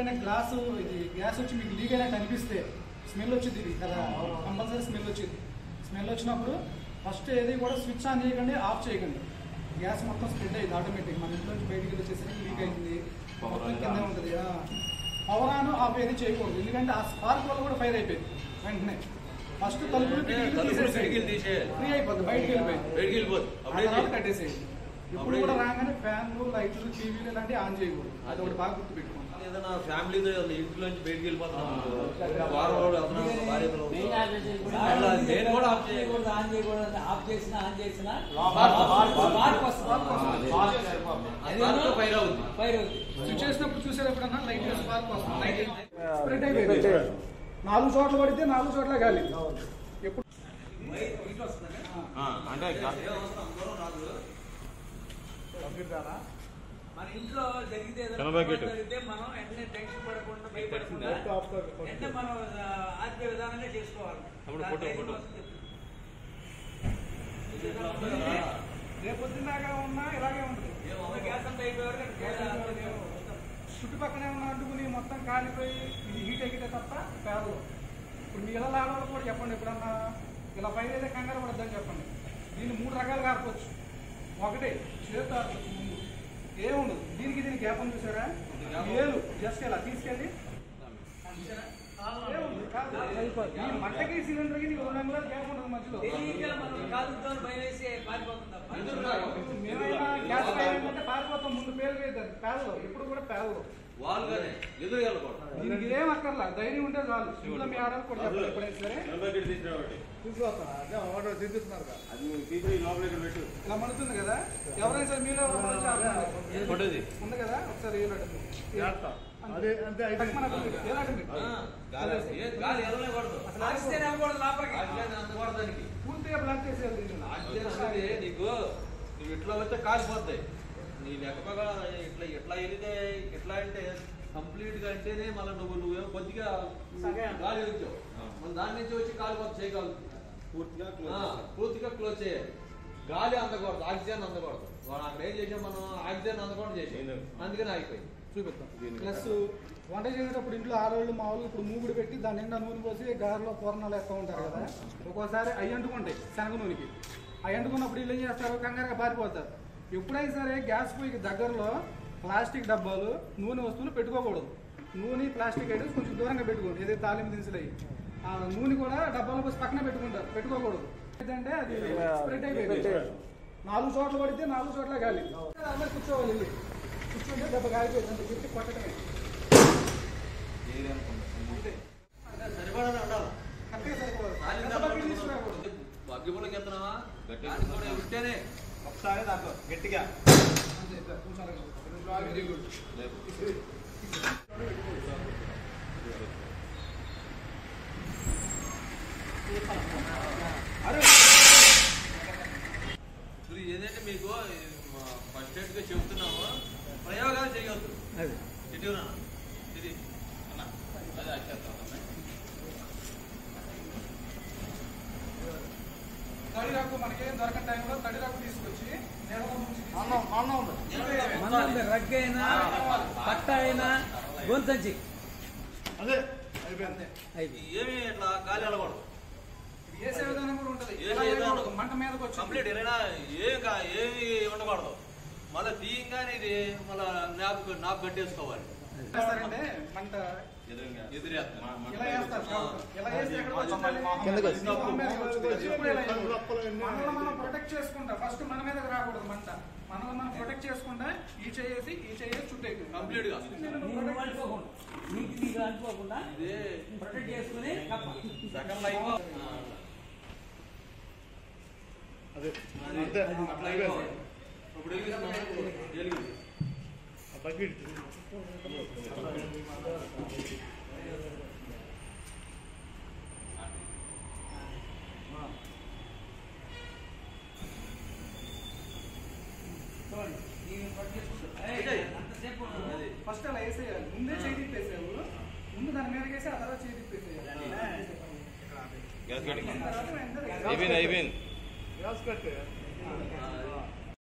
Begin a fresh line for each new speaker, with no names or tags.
ఎక్కడైనా గ్లాస్ ఇది గ్యాస్ వచ్చి మీకు లీక్ అయినా కనిపిస్తే స్మెల్ వచ్చింది ఇది కదా కంపల్సరీ స్మెల్ వచ్చింది స్మెల్ వచ్చినప్పుడు ఫస్ట్ ఏది కూడా స్విచ్ ఆన్ చేయకండి ఆఫ్ చేయకండి గ్యాస్ మొత్తం స్ప్రెడ్ అయ్యింది ఆటోమేటిక్ మన ఇంట్లో నుంచి బయటికి వచ్చేసరికి లీక్ అయింది మొత్తం కింద ఉంటుంది పవర్ ఆన్ ఆఫ్ ఏది చేయకూడదు ఎందుకంటే ఆ స్పార్క్ వల్ల కూడా ఫైర్ అయిపోయింది వెంటనే ఫస్ట్ తలుపులు కిటికీలు
తలుపులు
తీసేసేయండి.
కిటికీలు తీసేయాలి.
ఫ్రీ అయిపోద్ది బయటికి వెళ్ళిపోయింది
బయటికి వెళ్ళిపోద్ది
ఆ
అప్పుడే
తర్వాత కట్టేసేయండి ఇప్పుడు
అప్పుడే
కూడా రాగానే ఫ్యాన్లు లైట్లు టీవీలు ఇలాంటివి ఆన్ చేయకూడదు అది ఒకటి బాగా గుర్తు పెట్టుకోండి
ఏదైనా ఫ్యామిలీతో ఇంట్లో నుంచి బయటికి వెళ్ళిపోతున్నాం వారం రోజులు వెళ్తున్నాం భార్యతో
మెయిన్ ఆఫీస్ కూడా
అలా నేను కూడా ఆఫ్
ఆఫ్
చేయకూడదు.
చేయకూడదు ఆన్ చేయకూడదు ఆఫ్ చేసినా ఆన్ చేసినా
స్పార్క్ వస్తుంది.
స్పార్క్ వస్తుంది.
దాంతో ఫైర్ అవుతుంది
ఫైర్ అవుతుంది
స్విచ్ చేసినప్పుడు చూసారు ఎప్పుడన్నా లైట్ స్పార్క్ వస్తుంది లైట్ స్ప్రెడ్ అయిపోయింది నాలుగు చోట్ల పడితే నాలుగు చోట్ల గాలి ఎప్పుడు
అంటే
మన ఇంట్లో జరిగితే ఏదైనా
చంద్రబాబు
పొరపాటు
గేటు.
జరిగితే మనం వెంటనే టెన్షన్ పడకుండా భయపడకుండా వెంటనే మనం ఆ, ఆర్పే విధానంగా చేసుకోవాలి
అప్పుడు
దాని
ఫోటో,
టైం
ఫోటో.
వస్తుంది.
రేపు పొద్దున్నాగా ఉన్నా ఇలాగే ఉంటుంది
ఉన్న గ్యాస్ అంతా అయిపోయే వరకు గ్యాస్ ఆపేది.
చుట్టుపక్కనే ఉన్న అడ్డుకుని మొత్తం కాలిపోయి ఇది హీట్ ఎక్కితే తప్ప పేదలు ఇప్పుడు మీ ఇళ్ళ ఆడవాళ్ళు కూడా చెప్పండి ఎప్పుడన్నా ఇలా పైన అయితే కంగారు పడద్దని చెప్పండి దీన్ని మూడు రకాలుగా ఆర్పొచ్చు ఒకటి చేతి ఆర్పొచ్చు ముందు ఏముండదు దీనికి దీనికి గ్యాప్ ఉంది చూసారా ఏలు జస్ట్ ఇలా తీసుకెళ్ళి ఏముంది? కాదు. ఈ మంటకి సిలిండర్కి నీకు రెండు అంగుళాలు గ్యాప్ ఉంటుంది మధ్యలో
తెలియక మనం కాలుతో భయం వేసి పారిపోతుంది తప్ప.
మేమైనా గ్యాస్ పేలిందంటే పారిపోతాం ముందు పేరు వేద్దాం పేదలు ఇప్పుడు కూడా పేదలు
వాళ్ళుగానే ఎదురు వెళ్ళకూడదు
దీనికి ఏం అక్కర్లా ధైర్యం ఉంటే చాలు ఇంట్లో మీ ఆడవాళ్ళు కూడా చెప్పాలి ఎప్పుడైనా సరే తీసుకొస్తాను అదే ఆర్డర్ తీస్తున్నారు ఇలా మడుతుంది కదా ఎవరైనా సరే మీలో ఎవరైనా వచ్చి ఆపండి.
ఫోటోది
ఉంది కదా ఒకసారి ఏలాటండి
అదే అంతే అయిపోయింది.
ఏలాటండి
గాలి ఏ గాలి ఎల్లకూడదు
అసలు
ఆక్సిజన్ ఇవ్వకూడదు లోపలికి.
ఆక్సిజన్ అందకూడదు దానికి
పూర్తిగా బ్లాక్ చేసేయాలి దీన్ని
ఆక్సిజన్ అనేది నీకు నువ్వు ఇట్లా వస్తే కాలిపోతాయి నీ లెక్క ప్రకారం ఇట్లా ఇట్లా వెళితే ఎట్లా అంటే కంప్లీట్ గా అంటేనే మళ్ళీ నువ్వు నువ్వేమో కొద్దిగా గాలి వచ్చావు మళ్ళీ దాని నుంచి వచ్చి కాలిపోతే చేయగలుగుతుంది
పూర్తిగా
ఆ, పూర్తిగా క్లోజ్ చేయాలి గాలి అందకూడదు ఆక్సిజన్ అందకూడదు వాడు అక్కడ ఏం చేసాం మనం ఆక్సిజన్ అందకూడదు చేసాం అందుకని ఆగిపోయింది
చూపిస్తాం ప్లస్ వంట చేసేటప్పుడు ఇంట్లో ఆడవాళ్ళు మా వాళ్ళు ఇప్పుడు మూగుడు పెట్టి దాని నిండా నూనె పోసి గారెలో పూర్ణాలు వేస్తూ ఉంటారు కదా ఒక్కోసారి అవి అంటుకుంటాయి శనగ నూనెకి అవి అంటుకున్నప్పుడు వీళ్ళు ఏం చేస్తారు కంగారుగా పారిపోతారు ఎప్పుడైనా సరే గ్యాస్ పొయ్యికి దగ్గరలో ప్లాస్టిక్ డబ్బాలు నూనె వస్తువులు పెట్టుకోకూడదు నూనె ప్లాస్టిక్ ఐటమ్స్ కొంచెం దూరంగా పెట్టుకోండి ఏదైతే తాలింపు దినుసులు అయ్యి ఆ నూనె కూడా డబ్బాలో పోసి పక్కన పెట్టుకుంటారు పెట్టుకోకూడదు ఏంటంటే అది స్ప్రెడ్ అయిపోయింది నాలుగు చోట్ల పడితే నాలుగు చోట్ల గాలి అందరూ కూర్చోవాలి వెళ్ళి కూర్చుంటే దెబ్బ కాలిపోయింది అంత చెప్పి కొట్టడమే అంతే
సరిపడాలి ఉండాలి
కరెక్ట్గా సరిపోదు
గాలి
ఎంత బకెట్ తీసుకురాకూడదు
అగ్గిపుల్లకి ఎత్తున్నావా దానికి కూడా ఉంటేనే
ఒకసారి దాంట్లో గట్టిగా
అంతే ఇట్లా కూర్చోాలి వెరీ గుడ్ అరే
ఇప్పుడు ఏదైతే మీకు ఫస్ట్ ఎయిడ్ గా చెబుతున్నామో ప్రయోగాలు చేయవద్దు
అది
ఇటురా ఇది అన్న అదే వచ్చేస్తాం
తడిరాకు మనకేం దొరకని టైంలో తడిరాకు తీసుకొచ్చి నీళ్ళలో ముంచి తీసి-
అన్నం అన్నం ఉంది
మన రగ్గ అయినా పట్ట అయినా గొంతంచి
అదే అయిపోయింది
అయిపోయింది
ఏమి ఇట్లా గాలి వెళ్ళకూడదు
ఇది వేసే విధానం కూడా ఉంటుంది
వేసే
ఎలా
విధానం.
వేయకూడదు, మంట మీదకి వచ్చి
కంప్లీట్ ఏదైనా ఏం కా ఏమి ఉండకూడదు మళ్ళీ తీయంగానే ఇది మళ్ళీ నాపు నాపు కట్టేసుకోవాలి
వేస్తారంటే మంట
ఎదురేస్తాం
ఇలా వేస్తారు షాప్. ఇలా వేస్తే ఎక్కడ వచ్చిందండి?
కిందకి వచ్చి.
మొహం మీదకి వచ్చి. వచ్చినప్పుడు ఇలా వేయాలి.
లోపల ఎన్ని-
మనల్ని మనం ప్రొటెక్ట్ చేసుకుంటా ఫస్ట్ మన మీదకి రాకూడదు మంట మనల్ని మనం ప్రొటెక్ట్ చేసుకుంటా ఈ చేసి ఈ చేసి చుట్టేకి
కంప్లీట్ గా
నీకు అంటుకోకుండా నీకు నీకు అంటుకోకుండా
ఇదే
ప్రొటెక్ట్ చేసుకుని కప్ప
సెకండ్ లైఫ్
అదే అంతే
అట్లా అయిపోవాలి ఇప్పుడు వెలిగిస్తున్నాను వెలిగింది
ఆ బకెట్
చూడండి నీకు ప్రొటెక్ట్ చేసుకుంటా ఏయ్,
ఇదే.
అంతసేపు
అది.
ఫస్ట్ అలా వేసేయాలి ముందే చేయి తిప్పేసావు ముందు దాని మీద వేసి ఆ తర్వాత చేయి తిప్పేసేయాలి
గ్యాస్
తర్వాత వెంటనే
అయిపోయింది. గ్యాస్ కట్టే
ఆ,